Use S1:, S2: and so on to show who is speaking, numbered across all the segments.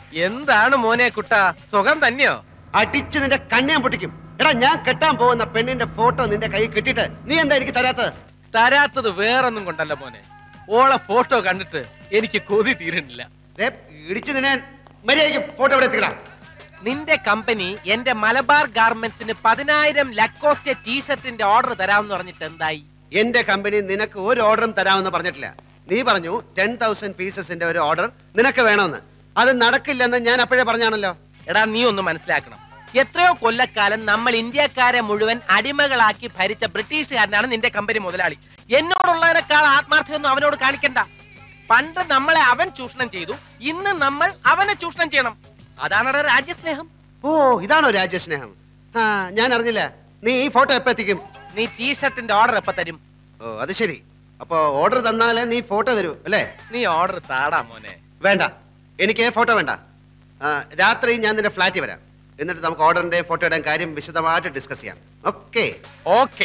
S1: എന്താണ് മോനെ കുട്ട സുഖം തന്നെയോ
S2: അടിച്ച് നിന്റെ കണ്ണിയാൻ പൊട്ടിക്കും എടാ ഞാൻ കെട്ടാൻ പോകുന്ന പെണ്ണിന്റെ ഫോട്ടോ നിന്റെ കൈ കിട്ടിയിട്ട് നീ എന്താ എനിക്ക് തരാത്തത്
S1: തരാത്തത് വേറൊന്നും കൊണ്ടല്ല മോനെ ഓളെ ഫോട്ടോ കണ്ടിട്ട് എനിക്ക് കൊതി തീരുന്നില്ല
S2: ദേ, ഇടിച്ച് നിന്നെ മര്യാദയ്ക്ക് ഫോട്ടോ ഇവിടെ എത്തിക്കടാ
S1: നിന്റെ കമ്പനി എന്റെ മലബാർ ഗാർമെന്റ്സിന് പതിനായിരം ലക്കോസ്റ്റെ ടീഷർട്ടിന്റെ ഓർഡർ തരാമെന്ന് പറഞ്ഞിട്ട് എന്തായി
S2: എന്റെ കമ്പനി നിനക്ക് ഒരു ഓർഡറും തരാമെന്ന് പറഞ്ഞിട്ടില്ല നീ പറഞ്ഞു ടെൻ തൗസൻഡ് പീസസിന്റെ ഒരു ഓർഡർ നിനക്ക് വേണമെന്ന് അത് നടക്കില്ലെന്ന് ഞാൻ അപ്പോഴേ പറഞ്ഞാണല്ലോ
S1: എടാ നീ ഒന്ന് മനസ്സിലാക്കണം എത്രയോ കൊല്ലക്കാലം നമ്മൾ ഇന്ത്യക്കാരെ മുഴുവൻ അടിമകളാക്കി ഭരിച്ച ബ്രിട്ടീഷുകാരനാണ് നിന്റെ കമ്പനി മുതലാളി എന്നോടുള്ളതിനേക്കാൾ ആത്മാർത്ഥ്യമൊന്നും അവനോട് കാണിക്കണ്ട പണ്ട് നമ്മളെ അവൻ ചൂഷണം ചെയ്തു ഇന്ന് നമ്മൾ അവനെ ചൂഷണം ചെയ്യണം അതാണ് രാജ്യസ്നേഹം
S2: ഓ ഇതാണോ രാജ്യസ്നേഹം ആ ഞാൻ അറിഞ്ഞില്ല നീ ഈ ഫോട്ടോ എപ്പോ എത്തിക്കും
S1: നീ ടീഷർട്ടിന്റെ ഓർഡർ എപ്പ തരും
S2: ഓ അത് ശരി അപ്പൊ ഓർഡർ തന്നാലേ നീ ഫോട്ടോ തരൂ അല്ലേ
S1: നീ ഓർഡർ താടാ മോനെ
S2: വേണ്ട എനിക്ക് ഫോട്ടോ വേണ്ട ആ, രാത്രി ഞാൻ നിന്റെ ഫ്ലാറ്റിൽ വരാം എന്നിട്ട് നമുക്ക് ഓർഡറിന്റെ ഫോട്ടോയുടെ കാര്യം വിശദമായിട്ട് ഡിസ്കസ് ചെയ്യാം ഓക്കെ
S1: ഓക്കെ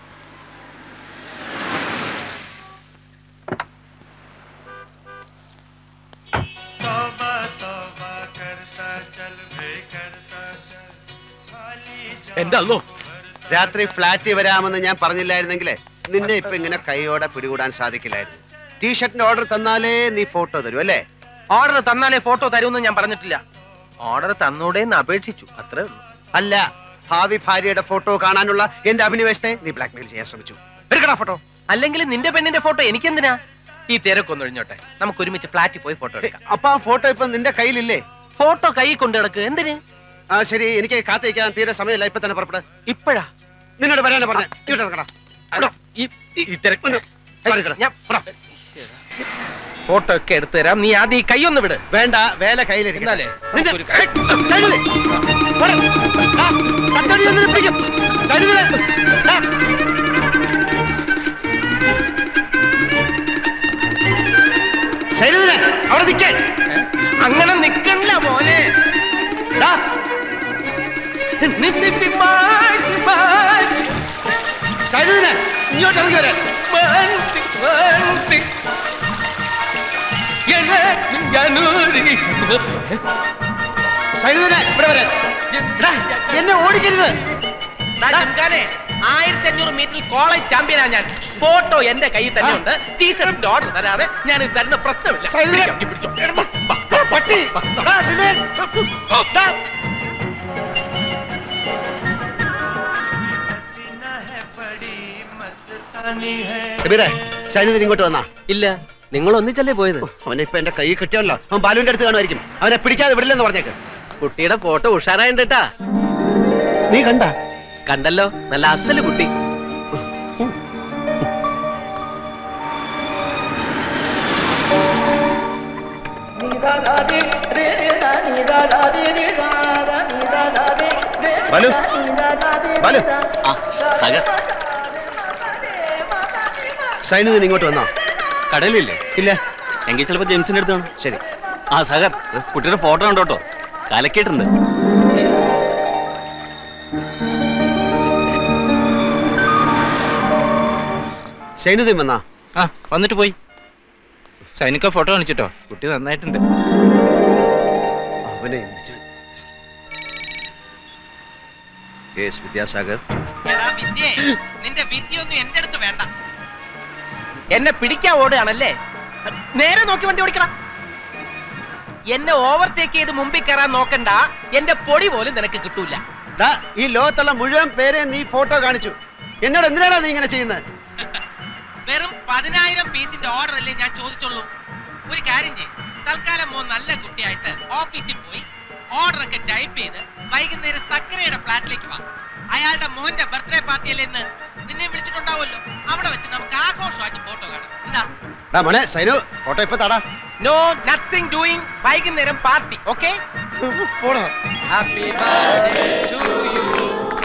S3: तौबा तौबा करता चल बे करता चल खाली
S1: എന്റെ അല്ലോ
S2: രാത്രി ഫ്ലാറ്റിൽ വരാമെന്ന് ഞാൻ പറഞ്ഞില്ലായിരുന്നെങ്കിൽ നിന്നെ ഇപ്പൊ ഇങ്ങനെ കൈയോടെ പിടികൂടാൻ സാധിക്കില്ലായിരുന്നു ടീഷർട്ടിന്റെ ഓർഡർ തന്നാലേ നീ ഫോട്ടോ തരൂ അല്ലേ
S1: ഓർഡർ തന്നാലേ ഫോട്ടോ തരുമെന്ന് ഞാൻ പറഞ്ഞിട്ടില്ല ഓർഡർ തന്നൂടേന്ന് അപേക്ഷിച്ചു അത്രേ ഉള്ളൂ
S2: അല്ല ഭാവി ഭാര്യയുടെ ഫോട്ടോ കാണാനുള്ള എന്റെ അഭിനിവേശത്തെ നീ ബ്ലാക്ക്മെയിൽ ചെയ്യാൻ ശ്രമിച്ചു എടുക്കടാ ഫോട്ടോ
S1: അല്ലെങ്കിൽ നിന്റെ പെണ്ണിന്റെ ഫോട്ടോ എനിക്കെന്തിനാ ഈ തിരക്കൊന്നും ഒഴിഞ്ഞോട്ടെ നമുക്ക് ഒരുമിച്ച് ഫ്ലാറ്റിൽ പോയി ഫോട്ടോ എടുക്കാം
S2: അപ്പൊ ആ ഫോട്ടോ ഇപ്പൊ നിന്റെ കയ്യിലില്ലേ
S1: ഫോട്ടോ കൈ കൊണ്ട് കിടക്ക് എന്തിന്
S2: ആ ശരി എനിക്ക് കാത്തിരിക്കാൻ തീരെ സമയമില്ല ഇപ്പൊ തന്നെ പുറപ്പെട്
S1: ഇപ്പഴാ
S2: നിന്നോട് പറയാനാ പറഞ്ഞ ഇങ്ങോട്ട് ഇറങ്ങടാ.
S1: അടോ, ഈ- ഈ- ഈ തിരക്ക്
S2: മാറിക്കിട.
S1: ഞാൻ ഫോട്ടോ ഒക്കെ എടുത്തു തരാം നീ ആദ്യം ഈ കൈ ഒന്ന് വിട്
S2: വേണ്ട വേല കയ്യിലിരിക്കും
S1: എന്നാലേ, നമുക്കൊരു
S2: അവിടെ നിൽക്കേ
S1: അങ്ങനെ നിക്കണില്ല മോനെ
S2: ഡാ,
S1: മിസ്സിപ്പി മാറ്റി മാറ്റി
S2: സൈനുദിനെ, ഇങ്ങോട്ട് ഇറങ്ങി വരാൻ
S1: മാറ്റി മാറ്റി എനിക്ക് ഞാനൂരി.
S2: സൈനുദിനെ, ഇവിടെ വരാൻ എടാ, എന്നെ ഓടിക്കരുത്
S1: ദാ ജിംഖാനെ, ആയിരത്തി അഞ്ഞൂറ് മീറ്ററിൽ കോളേജ് ചാമ്പ്യനാ ഞാൻ ഫോട്ടോ എന്റെ കയ്യിൽ തന്നെ ഉണ്ട് ടീഷർട്ടിന്റെ ഓർഡർ തരാതെ ഞാൻ ഇത് തരുന്ന പ്രശ്നമില്ല
S2: സൈനുദിനെ.
S1: ഈ പിടിച്ചോ. ബാ, ബാ, ബാ,
S2: പട്ടി ഡാ, നിന്നെ. ഡാ.
S3: हसीना है बड़ी मस्तानी है
S2: കബീറെ, സൈനുദിൻ ഇങ്ങോട്ട് വന്നാ
S1: ഇല്ല നിങ്ങൾ ഒന്നിച്ചല്ലേ പോയത്
S2: അവനെ ഇപ്പൊ എന്റെ കൈ കിട്ടിയല്ലോ അവൻ ബാലുവിന്റെ അടുത്ത് കാണുമായിരിക്കും അവനെ പിടിക്കാതെ വിടില്ലെന്ന് പറഞ്ഞേക്ക്
S1: കുട്ടിയുടെ ഫോട്ടോ ഉഷാറായിണ്ട് കേട്ടാ
S2: നീ കണ്ട
S1: കണ്ടല്ലോ നല്ല അസല് കുട്ടി
S2: ബാലു ബാലു
S4: സഗർ
S2: സൈനുദിൻ ഇങ്ങോട്ട് വന്നോ
S4: കടലില്ലേ
S2: ഇല്ല
S4: എങ്കിൽ ചിലപ്പോ ജെയിംസിന്റെ അടുത്താണ്
S2: ശരി
S4: ആ സഗർ കുട്ടിയുടെ ഫോട്ടോ ഉണ്ടോ കേട്ടോ കലക്കിയിട്ടുണ്ട്
S2: സൈനുദ്ദീൻ വന്നാ
S5: ആ വന്നിട്ട് പോയി സൈനിക ഫോട്ടോ കാണിച്ചിട്ടോ കുട്ടി നന്നായിട്ടുണ്ട്
S2: അവനെ എന്ത് ചെയ്യും? യെസ് വിദ്യാസാഗർ
S1: നിന്റെ വിദ്യയൊന്നും എന്റെ അടുത്ത് വേണ്ട എന്നെ പിടിക്കാൻ ഓടുകയാണല്ലേ നേരെ നോക്കി വണ്ടി ഓടിക്കണം എന്നെ ഓവർടേക്ക് ചെയ്ത് മുമ്പിൽ കയറാൻ നോക്കണ്ട എന്റെ പൊടി പോലും നിനക്ക് കിട്ടൂല
S2: ഡാ, ഈ ലോകത്തുള്ള മുഴുവൻ പേരെ നീ ഫോട്ടോ കാണിച്ചു എന്നോട് എന്തിനാടാ നീ ഇങ്ങനെ ചെയ്യുന്നത്
S1: വെറും പതിനായിരം പീസിന്റെ ഓർഡർ അല്ലേ ഞാൻ ചോദിച്ചുള്ളൂ ഒരു കാര്യം ചെയ്യും തൽക്കാലം മോൻ നല്ല കുട്ടിയായിട്ട് ഓഫീസിൽ പോയി ഓർഡർ ഒക്കെ ടൈപ്പ് ചെയ്ത് വൈകുന്നേരം സക്കരയുടെ ഫ്ലാറ്റിലേക്ക് വാ അയാളുടെ മോന്റെ ബർത്ത്ഡേ പാർട്ടി അല്ലേ ഇന്ന് നിന്നെ വിളിച്ചിട്ടുണ്ടാവുമല്ലോ അവിടെ വെച്ച് നമുക്ക് ആഘോഷമായിട്ട് ഫോട്ടോ കാണാം എന്താ
S2: ഡാ മോനെ സൈനു ഫോട്ടോ ഇപ്പൊ താടാ
S1: നോ നത്തിങ് ഡൂയിങ് വൈകുന്നേരം പാർട്ടി ഓക്കെ
S2: പോടാ
S1: ഹാപ്പി ബർത്ത്ഡേ ടു യു